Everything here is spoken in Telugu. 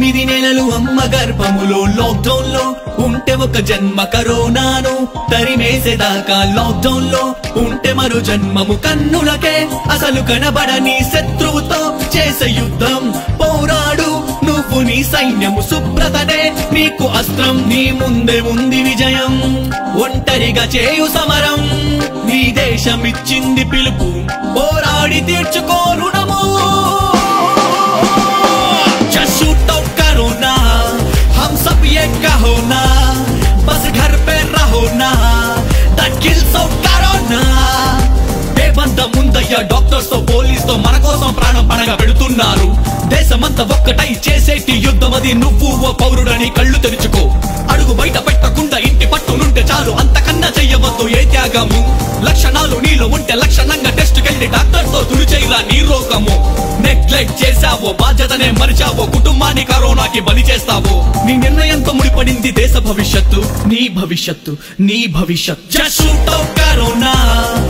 తొమ్మిది నెలలు అమ్మ గర్భములో లాక్డౌన్ లో ఉంటే ఒక జన్మ కరోనాను తరిమేసేదాకా లాక్డౌన్ లో ఉంటే మరో జన్మము కన్నులకే అసలు కనబడని శత్రువుతో చేసే యుద్ధం పోరాడు నువ్వు నీ సైన్యము శుభ్రతనే నీకు అస్త్రం నీ ముందే ఉంది విజయం ఒంటరిగా చేయు సమరం నీ దేశం ఇచ్చింది పిలుపు పోరాడి తీర్చుకో రుణము Just shoot out करोना हम सब ये कहो ना बस घर पे रहो ना that kills out corona బేబంద ముందయ్య డాక్టర్స్ తో పోలీస్ తో మన కోసం ప్రాణం పడగా పెడుతున్నారు దేశమంతా ఒక్కటై చేసేటి యుద్ధం అది నువ్వు ఓ పౌరుడని కళ్ళు తెరుచుకో అడుగు బయట పెట్టకుండా ఇంటి పట్టునుంటే చాలు అంతకన్నా చెయ్యవద్దు ఏ త్యాగము లక్షణాలు నీలో ఉంటే లక్షణంగా టెస్ట్ కెళ్ళి డాక్టర్ తో తుడిచేలా నీ రోగము నెగ్లెక్ట్ చేశావో బాధ్యతనే మరిచావో కుటుంబాన్ని కరోనాకి బలి చేస్తావో నీ నిర్ణయంతో ముడిపడింది దేశ భవిష్యత్తు నీ భవిష్యత్తు నీ భవిష్యత్తు జస్ట్ షూట్ అవుట్ కరోనా